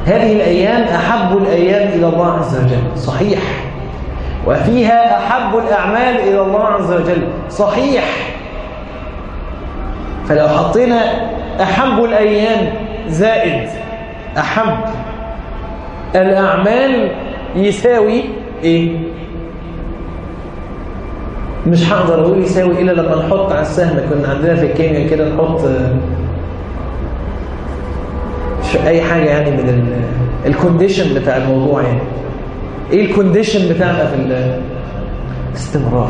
هذه الأيام أحب الأيام إلى الله عز وجل صحيح وفيها أحب الأعمال إلى الله عز وجل صحيح فلو حطينا أحب الأيام زائد أحب الأعمال يساوي إيه؟ مش هقدر أقول يساوي إلا لما نحط على السهم كنا عندنا في الكيمياء كده نحط أي حاجة يعني من الكونديشن بتاع الموضوع يعني إيه الكونديشن بتاعنا في الاستمرار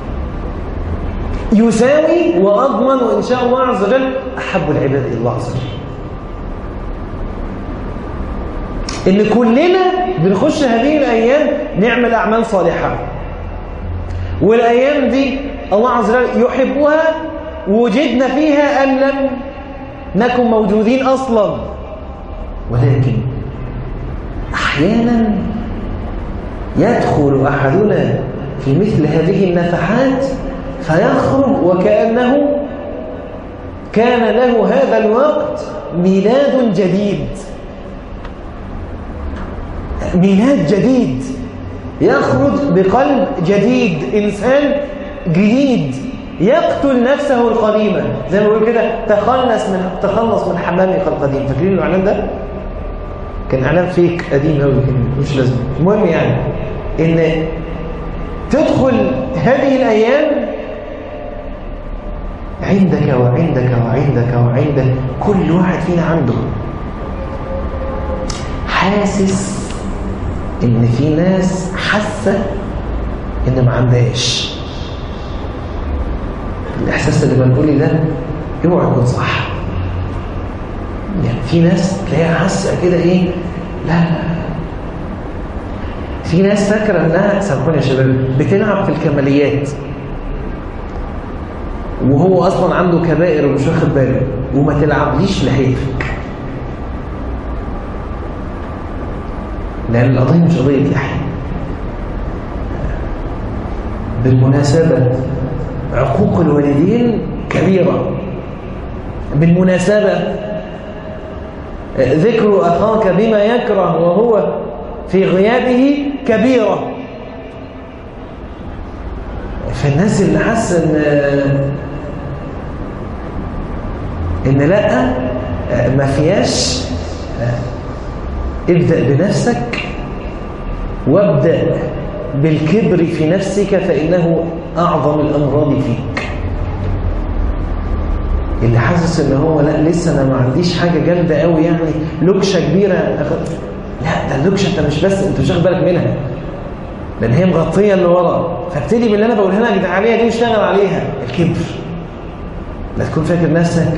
يساوي وأضمن إن شاء الله عز وجل أحب العباد إلى الله عز وجل إن كلنا بنخش هذه الأيام نعمل أعمال صالحة والأيام دي الله عز وجل يحبها وجدنا فيها أن لم نكن موجودين أصلا ولكن أحيانا يدخل أحدنا في مثل هذه النفحات فيخرج وكأنه كان له هذا الوقت ميلاد جديد ميلاد جديد يخرج بقلب جديد إنسان جديد يقتل نفسه القديمة زي ما بيقول كده تخلص من تخلص من حمامك القديم فاكرين الإعلان ده؟ كان إعلان فيك قديم قوي مش لازم المهم يعني إن تدخل هذه الأيام عندك وعندك وعندك وعندك كل واحد فينا عنده حاسس ان في ناس حاسه ان ما عندهاش الاحساس اللي بنقولي ده اوعى يكون صح يعني في ناس تلاقيها حاسه كده ايه لا لا في ناس فاكره انها سامحوني يا شباب بتلعب في الكماليات وهو اصلا عنده كبائر ومش واخد باله وما تلعبليش لهيفك لان القضيه مش قضيه لحيه بالمناسبه عقوق الوالدين كبيره بالمناسبه ذكر اخاك بما يكره وهو في غيابه كبيره فالناس اللي حاسه ان ان لا ما فيهاش ابدا بنفسك وابدا بالكبر في نفسك فانه اعظم الامراض فيك اللي حاسس ان هو لا لسه انا ما عنديش حاجه جامده قوي يعني لكشه كبيره لا ده اللكشه انت مش بس انت مش واخد بالك منها لان هي مغطيه اللي ورا فابتدي باللي انا بقولها لك عليها دي واشتغل عليها الكبر لا تكون فاكر نفسك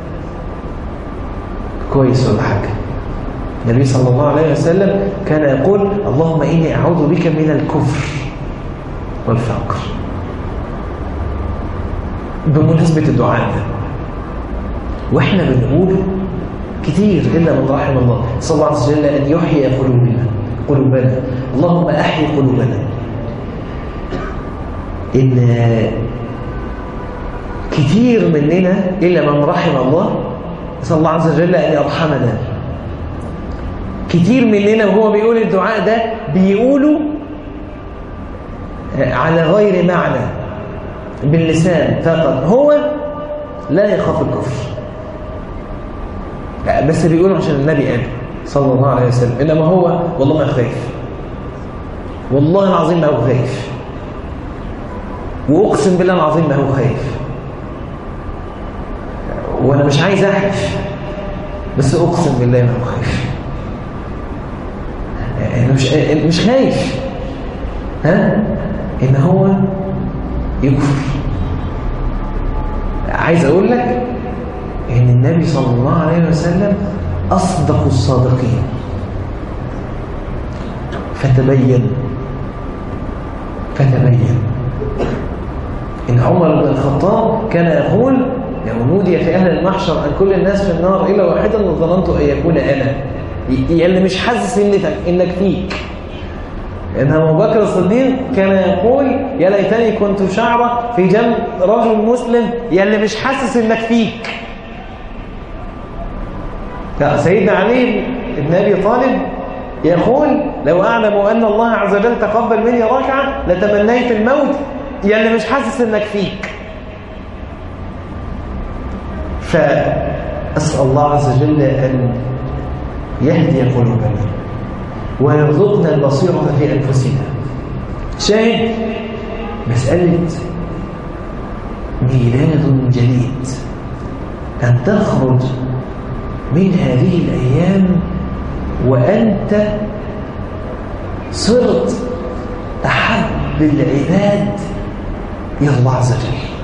كويس ولا حاجه النبي صلى الله عليه وسلم كان يقول اللهم اني اعوذ بك من الكفر والفقر بمناسبه الدعاء ده واحنا بنقول كتير الا من رحم الله صلى الله عز وجل ان يحيي قلوبنا قلوبنا اللهم احيي قلوبنا ان كتير مننا الا من رحم الله صلى الله عز وجل ان يرحمنا كتير مننا وهو بيقول الدعاء ده بيقوله على غير معنى باللسان فقط هو لا يخاف الكفر بس بيقوله عشان النبي قال صلى الله عليه وسلم انما هو والله ما خايف والله العظيم ما هو خايف واقسم بالله العظيم ما هو خايف وانا مش عايز احلف بس اقسم بالله ما هو خايف انا مش مش خايف ها ان هو يكفر عايز اقول لك ان النبي صلى الله عليه وسلم اصدق الصادقين فتبين فتبين ان عمر بن الخطاب كان يقول لو نودي في اهل المحشر ان كل الناس في النار الا واحدا لظننت ان يكون انا اللي مش حاسس انك انك فيك لأن أبو بكر الصديق كان يقول يا ليتني كنت شعرة في جنب رجل مسلم يا اللي مش حاسس إنك فيك سيدنا علي بن أبي طالب يقول لو أعلم أن الله عز وجل تقبل مني ركعة لتمنيت الموت يعني مش حاسس انك فيك فأسأل الله عز وجل أن يهدي قلوبنا ويرزقنا البصيرة في أنفسنا شاهد مسألة ميلاد جديد أن تخرج من هذه الأيام وأنت صرت أحب العباد إلى الله عز وجل